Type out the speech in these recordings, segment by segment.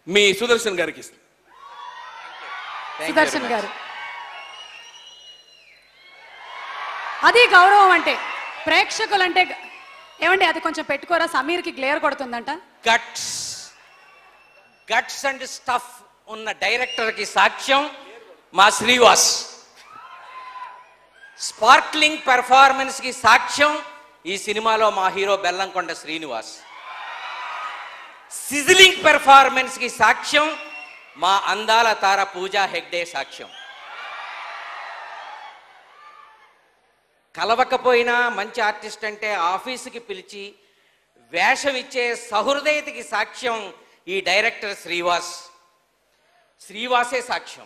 మీ సుదర్శన్ గారికి ఇస్తాను Thank you very Sudarshan much. గారు అది గౌరవం అంటే ప్రేక్షకులంటే గ- ఏమండి అది కొంచెం పెట్టుకోరా సమీర్కి గ్లేర్ కొడుతుందంట గట్స్ గట్స్ అండ్ స్టఫ్ ఉన్న డైరెక్టర్కి సాక్ష్యం మా శ్రీవాస్ స్పార్క్లింగ్ పెర్ఫార్మెన్స్కి సాక్ష్యం ఈ సినిమాలో మా హీరో బెల్లంకొండ శ్రీనివాస్ సిజిలింగ్ పెర్ఫార్మెన్స్కి సాక్ష్యం మా అందాల తార పూజా హెగ్డే సాక్ష్యం కలవకపోయినా మంచి ఆర్టిస్ట్ అంటే ఆఫీసుకి పిలిచి వేషం ఇచ్చే సహృదయతకి సాక్ష్యం ఈ డైరెక్టర్ శ్రీవాస్ శ్రీవాసే సాక్ష్యం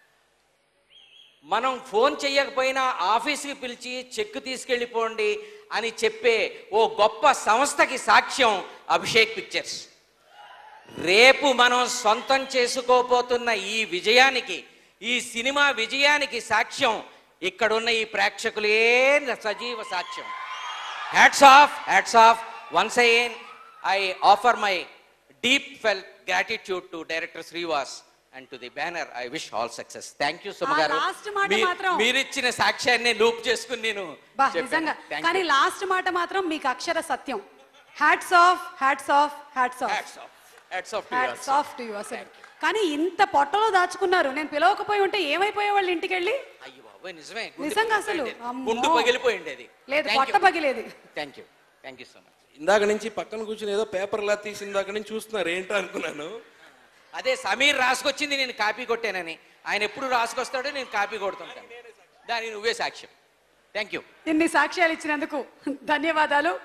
మనం ఫోన్ చెయ్యకపోయినా ఆఫీస్కి పిలిచి చెక్ తీసుకెళ్ళిపోండి అని చెప్పే ఓ గొప్ప సంస్థకి సాక్ష్యం అభిషేక్ పిక్చర్స్ రేపు మనం సొంతం చేసుకోపోతున్న ఈ విజయానికి ఈ సినిమా విజయానికి సాక్ష్యం ఇక్కడున్న ఈ ప్రేక్షకులే సజీవ సాక్ష్యం hats off hats off once again I offer my deep felt gratitude to director Srivas and to the banner I wish all success thank you Suma ఆ గారు last మాట మీ- మాత్రం- మీరిచ్చిన సాక్ష్యాన్ని లూప్ చేసుకుని నేను బా చెప్పాను. నిజంగా Thank కానీ you. లాస్ట్ మాట మాత్రం మీకు అక్షర సత్యం hats off hats off hats off Hats off. Hats off to you hats also. Off to you అసలు కానీ ఇంత పొట్టలో దాచుకున్నారు నేను పిలవకపోయి ఉంటే ఏమైపోయే వాళ్ళు ఇంటికి వెళ్ళి అయ్యో బాబోయ్ నిజమే గుండె నిజంగా అసలు, పగిలిపోయిండేది. అమ్మో. గుండు పగిలిపోయిండేది లేదు పొట్ట పగిలేది thank you thank you so much ఇందాక నుంచి పక్కన కూర్చుని ఏదో పేపర్లా తీసిన దాకా నుంచి చూస్తున్నారు ఏంటో అనుకున్నాను అదే సమీర్ రాసుకొచ్చింది నేను కాపీ కొట్టానని ఆయన ఎప్పుడు రాసుకొస్తాడో నేను కాపీ కొడుతుంటాను దానికి నువ్వే సాక్ష్యం థ్యాంక్ యూ ఇన్ని సాక్ష్యాలు ఇచ్చినందుకు ధన్యవాదాలు